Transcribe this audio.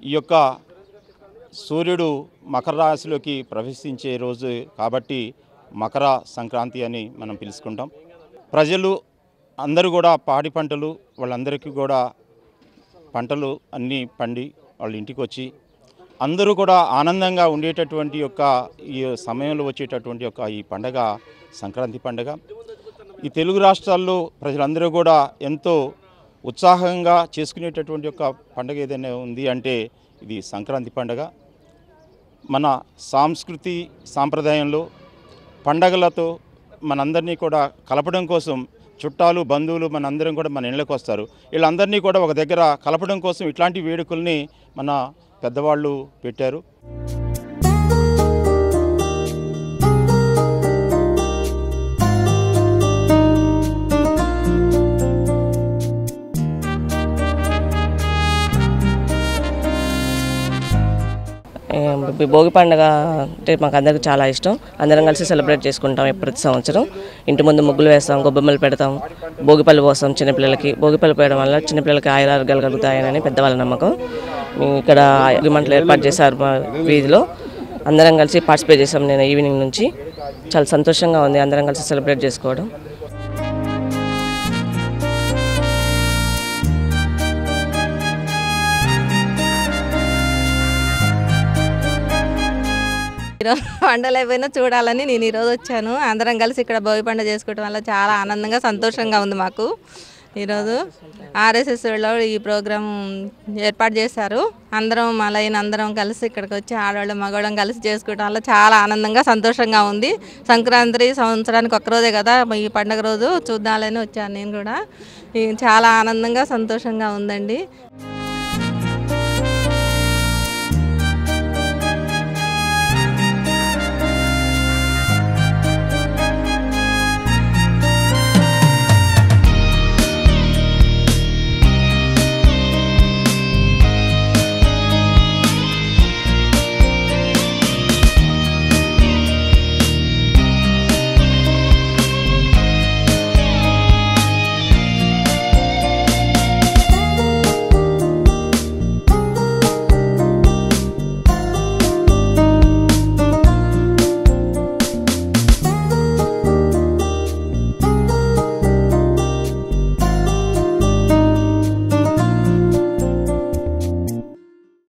ఈ యొక్క సూర్యుడు మకర రాశిలోకి ప్రవేశించే రోజు కాబట్టి మకర సంక్రాంతి అని మనం పిలుచుకుంటాం ప్రజలు అందరూ కూడా పాడి పంటలు వాళ్ళందరికీ కూడా పంటలు అన్నీ పండి వాళ్ళ ఇంటికి వచ్చి అందరూ కూడా ఆనందంగా ఉండేటటువంటి యొక్క ఈ సమయంలో వచ్చేటటువంటి యొక్క ఈ పండగ సంక్రాంతి పండగ ఈ తెలుగు రాష్ట్రాల్లో ప్రజలందరూ కూడా ఎంతో ఉత్సాహంగా చేసుకునేటటువంటి యొక్క పండగ ఏదైనా ఉంది అంటే ఇది సంక్రాంతి పండగ మన సాంస్కృతి సాంప్రదాయంలో పండగలతో మనందరినీ కూడా కలపడం కోసం చుట్టాలు బంధువులు మనందరం కూడా మన ఇళ్ళకి వస్తారు వీళ్ళందరినీ కూడా ఒక దగ్గర కలపడం కోసం ఇట్లాంటి వేడుకల్ని మన పెద్దవాళ్ళు పెట్టారు ఏ, బి- భోగి పండుగ అంటే మాకు అందరికి చాలా ఇష్టం అందరం కలిసి సెలబ్రేట్ చేసుకుంటాం ప్రతి సంవత్సరం ఇంటి ముందు ముగ్గులు వేస్తాం గొబ్బెమ్మలు పెడతాం భోగిపల్లి పోస్తాం చిన్నపిల్లలకి భోగిపల్లి పోయడం వల్ల చిన్నపిల్లలకి ఆయురారోగ్యాలు కలుగుతాయని పెద్దవాళ్ళ నమ్మకం మేము ఇక్కడ అగ్రిమెంట్లు ఏర్పాటు చేశారు మా వీధిలో అందరం కలిసి పార్టిసిపేట్ చేసాం నేను ఈవినింగ్ నుంచి చాలా సంతోషంగా ఉంది అందరం కలిసి సెలబ్రేట్ చేసుకోవడం ఈరోజు పండగలు అయిపోయినా చూడాలని నేను ఈరోజు వచ్చాను అందరం కలిసి ఇక్కడ భోగి పండుగ చేసుకోవడం వల్ల చాలా ఆనందంగా సంతోషంగా ఉంది మాకు ఈరోజు ఆర్ఎస్ఎస్లో ఈ ప్రోగ్రాం ఏర్పాటు చేశారు అందరం మా లైన్ అందరం కలిసి ఇక్కడికి వచ్చి ఆడవాళ్ళం మగవాళ్ళం కలిసి చేసుకోవడం వల్ల చాలా ఆనందంగా సంతోషంగా ఉంది సంక్రాంతి సంవత్సరానికి ఒక్కరోజే కదా ఈ పండగ రోజు చూద్దామని వచ్చాను నేను కూడా ఈ చాలా ఆనందంగా సంతోషంగా ఉందండి